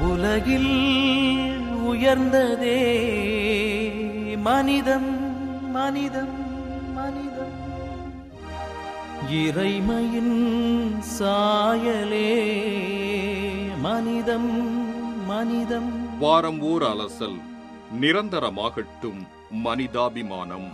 உலகில் உயர்ந்ததே மனிதம் மனிதம் மனிதம் இறைமையின் சாயலே மனிதம் மனிதம் வாரம் ஓர் அலசல் நிரந்தரமாகட்டும் மனிதாபிமானம்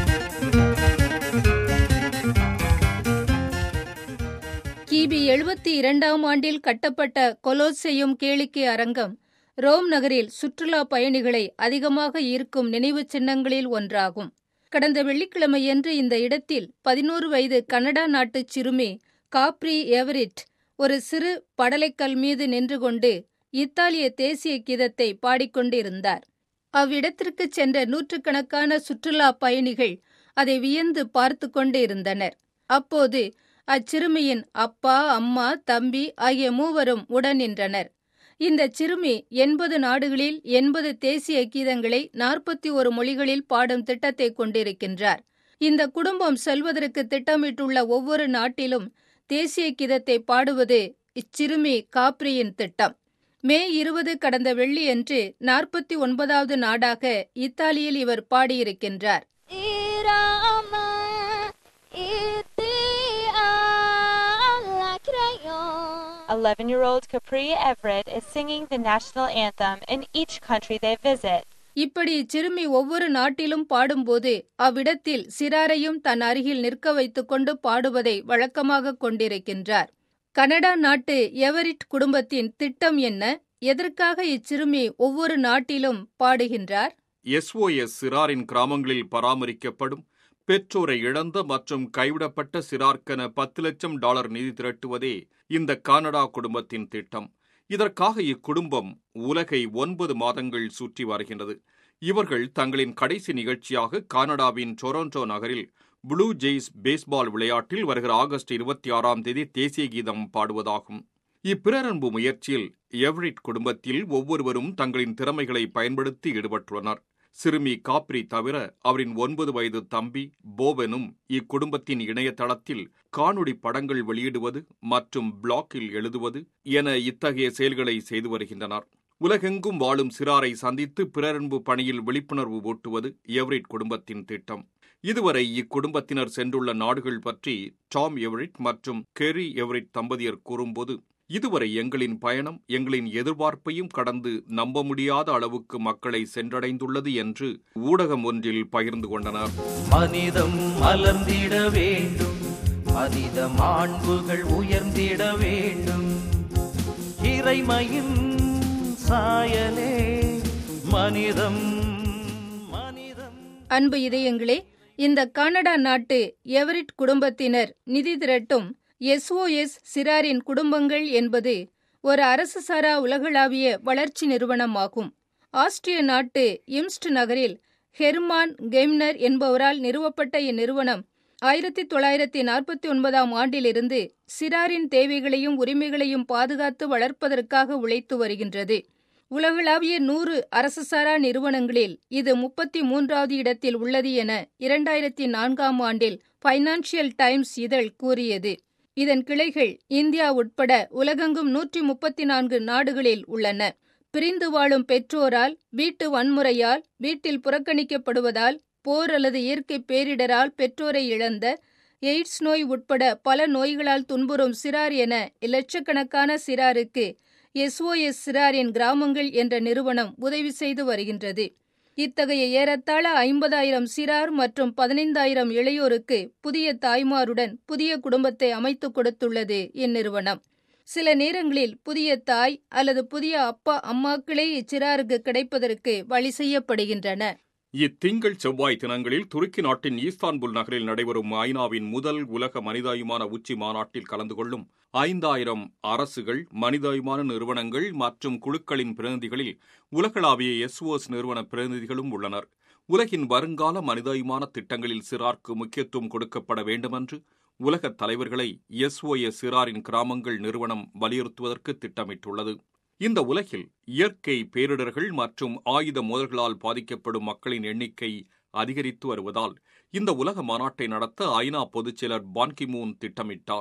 கிபி எழுபத்தி இரண்டாம் ஆண்டில் கட்டப்பட்ட கொலோசெயும் கேளிக்கை அரங்கம் ரோம் நகரில் சுற்றுலா பயணிகளை அதிகமாக ஈர்க்கும் நினைவுச் சின்னங்களில் ஒன்றாகும் கடந்த வெள்ளிக்கிழமையன்று இந்த இடத்தில் பதினோரு வயது கனடா நாட்டுச் சிறுமி காப்ரி எவரிட் ஒரு சிறு படலைக்கல் மீது நின்று கொண்டு இத்தாலிய தேசிய கீதத்தை பாடிக்கொண்டிருந்தார் அவ்விடத்திற்கு சென்ற நூற்றுக்கணக்கான சுற்றுலா பயணிகள் அதை வியந்து பார்த்து கொண்டு இருந்தனர் அப்போது அச்சிறுமியின் அப்பா அம்மா தம்பி ஆகிய மூவரும் உடன் நின்றனர் இந்த சிறுமி எண்பது நாடுகளில் எண்பது தேசிய கீதங்களை நாற்பத்தி ஒரு மொழிகளில் பாடும் திட்டத்தை கொண்டிருக்கின்றார் இந்த குடும்பம் செல்வதற்கு திட்டமிட்டுள்ள ஒவ்வொரு நாட்டிலும் தேசிய கீதத்தை பாடுவது இச்சிறுமி காப்ரியின் திட்டம் மே இருபது கடந்த வெள்ளியன்று நாற்பத்தி ஒன்பதாவது நாடாக இத்தாலியில் இவர் பாடியிருக்கின்றார் Irama iti alla crayon. 11 year old Capri Everett is singing the national anthem in each country they visit. இப்படி இச்சிறுமி ஒவ்வொரு நாட்டிலும் பாடும்போது அவ்விடத்தில் சிறாரையும் தன் அருகில் நிற்க வைத்துக்கொண்டு பாடுவதை வழக்கமாக கொண்டிருக்கின்றார் கனடா நாட்டு எவரிட் குடும்பத்தின் திட்டம் என்ன எதற்காக இச்சிறுமி ஒவ்வொரு நாட்டிலும் பாடுகின்றார் எஸ்ஓஎஸ் சிறாரின் கிராமங்களில் பராமரிக்கப்படும் பெற்றோரை இழந்த மற்றும் கைவிடப்பட்ட சிறார்க்கென பத்து லட்சம் டாலர் நிதி திரட்டுவதே இந்த கானடா குடும்பத்தின் திட்டம் இதற்காக இக்குடும்பம் உலகை ஒன்பது மாதங்கள் சுற்றி வருகின்றது இவர்கள் தங்களின் கடைசி நிகழ்ச்சியாக கானடாவின் டொரண்டோ நகரில் ப்ளூ ஜெய்ஸ் பேஸ்பால் விளையாட்டில் வருகிற ஆகஸ்ட் இருபத்தி ஆறாம் தேதி தேசிய கீதம் பாடுவதாகும் இப்பிரரன்பு முயற்சியில் எவரிட் குடும்பத்தில் ஒவ்வொருவரும் தங்களின் திறமைகளை பயன்படுத்தி ஈடுபட்டுள்ளனர் சிறுமி காப்ரி தவிர அவரின் ஒன்பது வயது தம்பி போவனும் இக்குடும்பத்தின் இணையதளத்தில் காணொளி படங்கள் வெளியிடுவது மற்றும் பிளாக்கில் எழுதுவது என இத்தகைய செயல்களை செய்து வருகின்றனர் உலகெங்கும் வாழும் சிறாரை சந்தித்து பிறரன்பு பணியில் விழிப்புணர்வு ஊட்டுவது எவரிட் குடும்பத்தின் திட்டம் இதுவரை இக்குடும்பத்தினர் சென்றுள்ள நாடுகள் பற்றி டாம் எவரிட் மற்றும் கெரி எவரிட் தம்பதியர் கூறும்போது இதுவரை எங்களின் பயணம் எங்களின் எதிர்பார்ப்பையும் கடந்து நம்ப முடியாத அளவுக்கு மக்களை சென்றடைந்துள்ளது என்று ஊடகம் ஒன்றில் பகிர்ந்து கொண்டனர் மனிதம் மலர்ந்திட வேண்டும் மனித மாண்புகள் உயர்ந்திட வேண்டும் இறைமையின் சாயலே மனிதம் மனிதம் அன்பு இதயங்களே இந்த கனடா நாட்டு எவரிட் குடும்பத்தினர் நிதி திரட்டும் எஸ்ஓஎஸ் சிறாரின் குடும்பங்கள் என்பது ஒரு அரசு சாரா உலகளாவிய வளர்ச்சி நிறுவனமாகும் ஆஸ்திரிய நாட்டு இம்ஸ்ட் நகரில் ஹெர்மான் கெம்னர் என்பவரால் நிறுவப்பட்ட இந்நிறுவனம் ஆயிரத்தி தொள்ளாயிரத்தி நாற்பத்தி ஒன்பதாம் ஆண்டிலிருந்து சிறாரின் தேவைகளையும் உரிமைகளையும் பாதுகாத்து வளர்ப்பதற்காக உழைத்து வருகின்றது உலகளாவிய நூறு அரசுசாரா நிறுவனங்களில் இது முப்பத்தி மூன்றாவது இடத்தில் உள்ளது என இரண்டாயிரத்தி நான்காம் ஆண்டில் பைனான்சியல் டைம்ஸ் இதழ் கூறியது இதன் கிளைகள் இந்தியா உட்பட உலகெங்கும் நூற்றி முப்பத்தி நான்கு நாடுகளில் உள்ளன பிரிந்து வாழும் பெற்றோரால் வீட்டு வன்முறையால் வீட்டில் புறக்கணிக்கப்படுவதால் போர் அல்லது இயற்கை பேரிடரால் பெற்றோரை இழந்த எய்ட்ஸ் நோய் உட்பட பல நோய்களால் துன்புறும் சிறார் என இலட்சக்கணக்கான சிறாருக்கு எஸ்ஓஎஸ் சிறாரின் கிராமங்கள் என்ற நிறுவனம் உதவி செய்து வருகின்றது இத்தகைய ஏறத்தாழ ஐம்பதாயிரம் சிறார் மற்றும் பதினைந்தாயிரம் இளையோருக்கு புதிய தாய்மாருடன் புதிய குடும்பத்தை அமைத்துக் கொடுத்துள்ளது இந்நிறுவனம் சில நேரங்களில் புதிய தாய் அல்லது புதிய அப்பா அம்மாக்களே இச்சிறாருக்கு கிடைப்பதற்கு வழி செய்யப்படுகின்றன இத்திங்கள் செவ்வாய் தினங்களில் துருக்கி நாட்டின் ஈஸ்தான்புல் நகரில் நடைபெறும் ஐநாவின் முதல் உலக மனிதாயுமான உச்சி மாநாட்டில் கலந்து கொள்ளும் ஐந்தாயிரம் அரசுகள் மனிதாயுமான நிறுவனங்கள் மற்றும் குழுக்களின் பிரதிநிதிகளில் உலகளாவிய எஸ்ஓஎஸ் நிறுவன பிரதிநிதிகளும் உள்ளனர் உலகின் வருங்கால மனிதாயுமான திட்டங்களில் சிறார்க்கு முக்கியத்துவம் கொடுக்கப்பட வேண்டுமென்று உலகத் தலைவர்களை எஸ்ஓஎஸ் சிறாரின் கிராமங்கள் நிறுவனம் வலியுறுத்துவதற்கு திட்டமிட்டுள்ளது இந்த உலகில் இயற்கை பேரிடர்கள் மற்றும் ஆயுத மோதல்களால் பாதிக்கப்படும் மக்களின் எண்ணிக்கை அதிகரித்து வருவதால் இந்த உலக மாநாட்டை நடத்த ஐநா பொதுச்செயலர் பான்கிமூன் திட்டமிட்டார்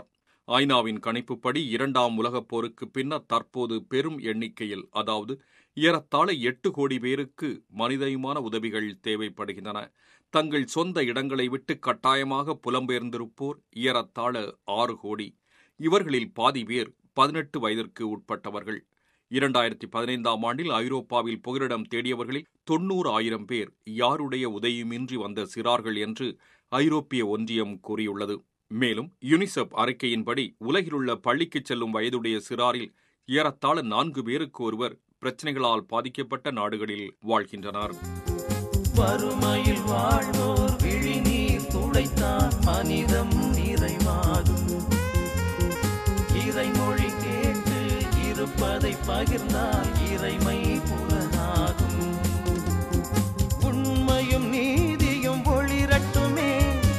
ஐநாவின் கணிப்புப்படி இரண்டாம் உலகப் போருக்கு பின்னர் தற்போது பெரும் எண்ணிக்கையில் அதாவது ஏறத்தாழ எட்டு கோடி பேருக்கு மனிதயமான உதவிகள் தேவைப்படுகின்றன தங்கள் சொந்த இடங்களை விட்டு கட்டாயமாக புலம்பெயர்ந்திருப்போர் ஏறத்தாழ ஆறு கோடி இவர்களில் பாதி பேர் பதினெட்டு வயதிற்கு உட்பட்டவர்கள் இரண்டாயிரத்தி பதினைந்தாம் ஆண்டில் ஐரோப்பாவில் புகலிடம் தேடியவர்களில் தொன்னூறு ஆயிரம் பேர் யாருடைய உதவியுமின்றி வந்த சிறார்கள் என்று ஐரோப்பிய ஒன்றியம் கூறியுள்ளது மேலும் யுனிசெப் அறிக்கையின்படி உலகிலுள்ள பள்ளிக்குச் செல்லும் வயதுடைய சிறாரில் ஏறத்தாழ நான்கு பேருக்கு ஒருவர் பிரச்சனைகளால் பாதிக்கப்பட்ட நாடுகளில் வாழ்கின்றனர் வறுமையில் வாழ்வோர் விழிநீர் துடைத்தான் மனிதம் நிறைவாகும் இறைமொழி கேட்டு இருப்பதை பகிர்ந்தால் இறைமை புலனாகும் உண்மையும் நீதியும் ஒளிரட்டுமே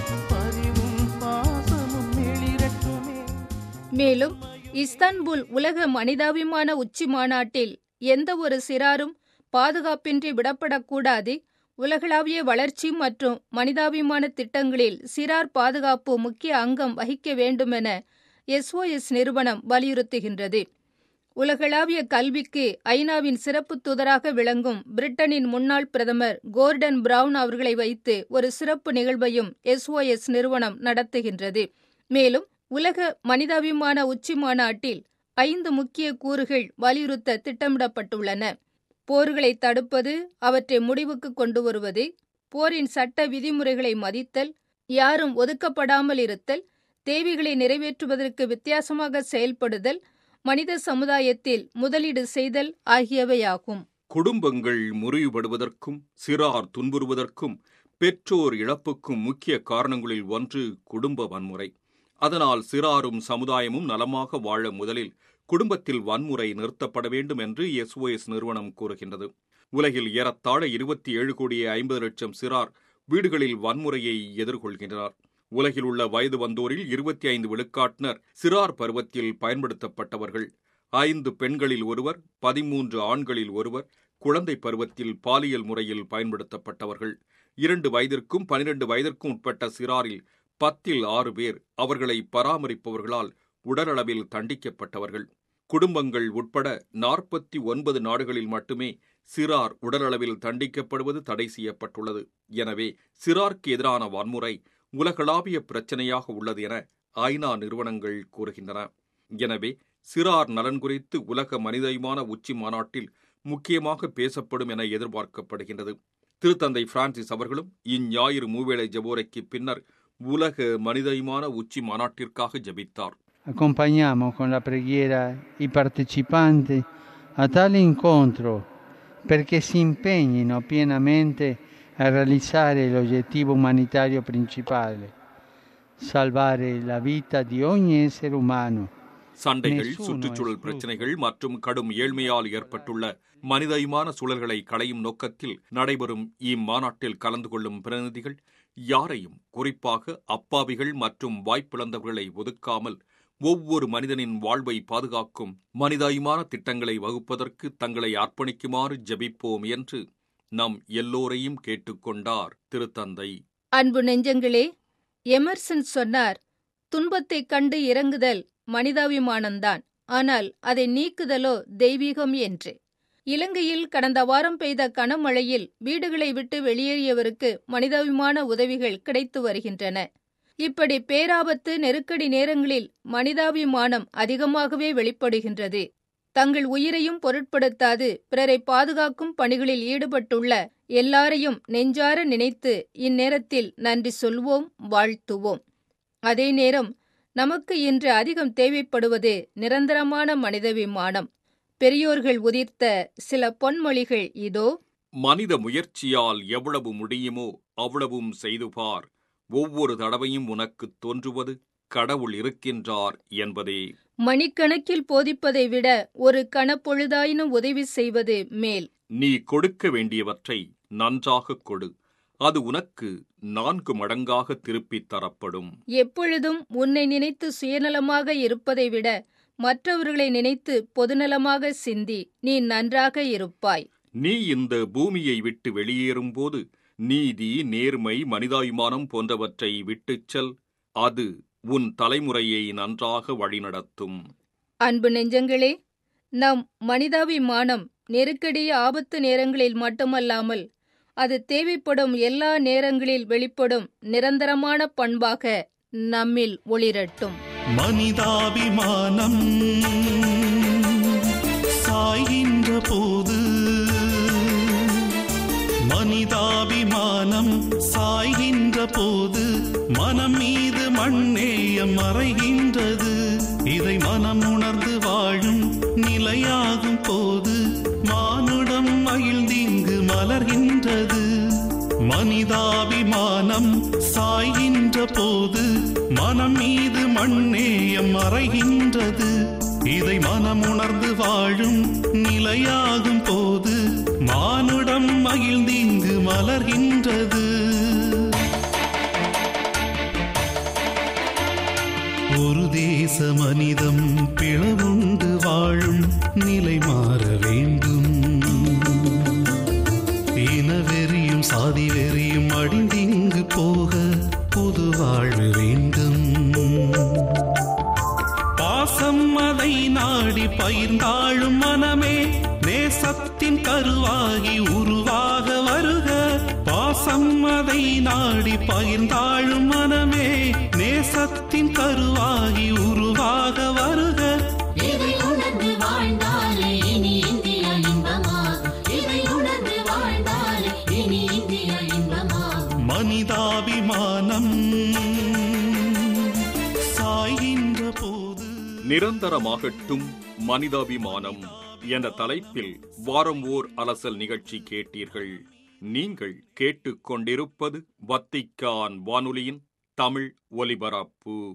பரிவும் பாசமும் எழிரட்டுமே மேலும் இஸ்தான்புல் உலக மனிதாபிமான உச்சி மாநாட்டில் எந்த ஒரு சிறாரும் பாதுகாப்பின்றி விடப்படக்கூடாது உலகளாவிய வளர்ச்சி மற்றும் மனிதாபிமான திட்டங்களில் சிறார் பாதுகாப்பு முக்கிய அங்கம் வகிக்க வேண்டுமென எஸ்ஓஎஸ் நிறுவனம் வலியுறுத்துகின்றது உலகளாவிய கல்விக்கு ஐநாவின் சிறப்பு தூதராக விளங்கும் பிரிட்டனின் முன்னாள் பிரதமர் கோர்டன் பிரவுன் அவர்களை வைத்து ஒரு சிறப்பு நிகழ்வையும் எஸ்ஓஎஸ் நிறுவனம் நடத்துகின்றது மேலும் உலக மனிதாபிமான உச்சி மாநாட்டில் ஐந்து முக்கிய கூறுகள் வலியுறுத்த திட்டமிடப்பட்டுள்ளன போர்களை தடுப்பது அவற்றை முடிவுக்கு கொண்டு வருவது போரின் சட்ட விதிமுறைகளை மதித்தல் யாரும் ஒதுக்கப்படாமல் இருத்தல் தேவைகளை நிறைவேற்றுவதற்கு வித்தியாசமாக செயல்படுதல் மனித சமுதாயத்தில் முதலீடு செய்தல் ஆகியவையாகும் குடும்பங்கள் முறிவுபடுவதற்கும் சிறார் துன்புறுவதற்கும் பெற்றோர் இழப்புக்கும் முக்கிய காரணங்களில் ஒன்று குடும்ப வன்முறை அதனால் சிறாரும் சமுதாயமும் நலமாக வாழ முதலில் குடும்பத்தில் வன்முறை நிறுத்தப்பட வேண்டும் என்று எஸ்ஓஎஸ் நிறுவனம் கூறுகின்றது உலகில் ஏறத்தாழ இருபத்தி ஏழு கோடியே ஐம்பது லட்சம் சிறார் வீடுகளில் வன்முறையை எதிர்கொள்கின்றனர் உலகில் உள்ள வயது வந்தோரில் இருபத்தி ஐந்து விழுக்காட்டினர் சிறார் பருவத்தில் பயன்படுத்தப்பட்டவர்கள் ஐந்து பெண்களில் ஒருவர் பதிமூன்று ஆண்களில் ஒருவர் குழந்தை பருவத்தில் பாலியல் முறையில் பயன்படுத்தப்பட்டவர்கள் இரண்டு வயதிற்கும் பனிரெண்டு வயதிற்கும் உட்பட்ட சிறாரில் பத்தில் ஆறு பேர் அவர்களை பராமரிப்பவர்களால் உடலளவில் தண்டிக்கப்பட்டவர்கள் குடும்பங்கள் உட்பட நாற்பத்தி ஒன்பது நாடுகளில் மட்டுமே சிறார் உடலளவில் தண்டிக்கப்படுவது தடை செய்யப்பட்டுள்ளது எனவே சிறார்க்கு எதிரான வன்முறை உலகளாவிய பிரச்சனையாக உள்ளது என ஐநா நிறுவனங்கள் கூறுகின்றன எனவே சிறார் நலன் குறித்து உலக மனிதயமான உச்சி மாநாட்டில் முக்கியமாக பேசப்படும் என எதிர்பார்க்கப்படுகின்றது திருத்தந்தை பிரான்சிஸ் அவர்களும் இஞ்ஞாயிறு மூவேளை ஜபோரைக்கு பின்னர் உலக மனிதயமான உச்சி மாநாட்டிற்காக ஜெபித்தார் Accompagniamo con la preghiera i partecipanti a tale incontro perché si impegnino pienamente a realizzare l'obiettivo umanitario principale, salvare la vita di ogni essere umano. சண்டைகள் Nessuno சுற்றுச்சூழல் è பிரச்சனைகள் மற்றும் கடும் ஏழ்மையால் ஏற்பட்டுள்ள மனிதயமான சூழல்களை களையும் நோக்கத்தில் நடைபெறும் இம்மாநாட்டில் கலந்து கொள்ளும் பிரதிநிதிகள் யாரையும் குறிப்பாக அப்பாவிகள் மற்றும் வாய்ப்பிழந்தவர்களை ஒதுக்காமல் ஒவ்வொரு மனிதனின் வாழ்வை பாதுகாக்கும் மனிதாயமான திட்டங்களை வகுப்பதற்கு தங்களை அர்ப்பணிக்குமாறு ஜெபிப்போம் என்று நம் எல்லோரையும் கேட்டுக்கொண்டார் திருத்தந்தை அன்பு நெஞ்சங்களே எமர்சன் சொன்னார் துன்பத்தைக் கண்டு இறங்குதல் மனிதாபிமானம்தான் ஆனால் அதை நீக்குதலோ தெய்வீகம் என்று இலங்கையில் கடந்த வாரம் பெய்த கனமழையில் வீடுகளை விட்டு வெளியேறியவருக்கு மனிதாபிமான உதவிகள் கிடைத்து வருகின்றன இப்படி பேராபத்து நெருக்கடி நேரங்களில் மனிதாபிமானம் அதிகமாகவே வெளிப்படுகின்றது தங்கள் உயிரையும் பொருட்படுத்தாது பிறரை பாதுகாக்கும் பணிகளில் ஈடுபட்டுள்ள எல்லாரையும் நெஞ்சார நினைத்து இந்நேரத்தில் நன்றி சொல்வோம் வாழ்த்துவோம் அதே நேரம் நமக்கு இன்று அதிகம் தேவைப்படுவது நிரந்தரமான மனிதவிமானம் பெரியோர்கள் உதிர்த்த சில பொன்மொழிகள் இதோ மனித முயற்சியால் எவ்வளவு முடியுமோ அவ்வளவும் செய்து பார் ஒவ்வொரு தடவையும் உனக்குத் தோன்றுவது கடவுள் இருக்கின்றார் என்பதே மணிக்கணக்கில் போதிப்பதை விட ஒரு கணப்பொழுதாயினும் உதவி செய்வது மேல் நீ கொடுக்க வேண்டியவற்றை நன்றாகக் கொடு அது உனக்கு நான்கு மடங்காக திருப்பித் தரப்படும் எப்பொழுதும் உன்னை நினைத்து சுயநலமாக இருப்பதை விட மற்றவர்களை நினைத்து பொதுநலமாக சிந்தி நீ நன்றாக இருப்பாய் நீ இந்த பூமியை விட்டு வெளியேறும்போது நீதி நேர்மை மனிதாபிமானம் போன்றவற்றை விட்டுச் செல் அது உன் தலைமுறையை நன்றாக வழிநடத்தும் அன்பு நெஞ்சங்களே நம் மனிதாபிமானம் நெருக்கடி ஆபத்து நேரங்களில் மட்டுமல்லாமல் அது தேவைப்படும் எல்லா நேரங்களில் வெளிப்படும் நிரந்தரமான பண்பாக நம்மில் ஒளிரட்டும் மனிதாபிமானம் சாய்கின்ற போது மனிதாபிமானம் சாய்கின்ற போது மனம் மீது மண்ணேயம் மறைகின்றது இதை மனம் உணர்ந்து வாழும் நிலையாகும் போது மானுடம் மகிழ்ந்திங்கு மலர்கின்றது மனிதாபிமானம் சாய்கின்ற போது மனம் மீது மண்ணேயம் மறைகின்றது இதை மனம் உணர்ந்து வாழும் நிலையாகும் போது மானுடம் மகிழ்ந்திங்கு மலர்கின்றது ஒரு தேச மனிதம் பிளவுண்டு வாழும் நிலை மாற வேண்டும் இனவெறியும் சாதி வெறியும் அடிந்திங்கு போக புது வாழ்வு வேண்டும் பாசம் அதை நாடி பயிர்ந்தாழும் மனமே நேசத்தின் கருவாகி உருவாக வருக பாசம் அதை நாடி பயிர்ந்தாழும் மனமே நேசத்தின் கருவாகி உருவாக வருக இதை உணர்ந்து வாழ்ந்தாலே இனி இந்தியா இன்பமாகும் இதை உணர்ந்து வாழ்ந்தாலே இனி இந்தியா இன்பமாகும் மனிதாபிமானம் சாய்கின்ற போது நிரந்தரமாகட்டும் மனிதாபிமானம் என்ற தலைப்பில் வாரம் ஓர் அலசல் நிகழ்ச்சி கேட்டீர்கள் நீங்கள் கேட்டுக்கொண்டிருப்பது வத்திக்கான் வானொலியின் தமிழ் ஒலிபரப்பு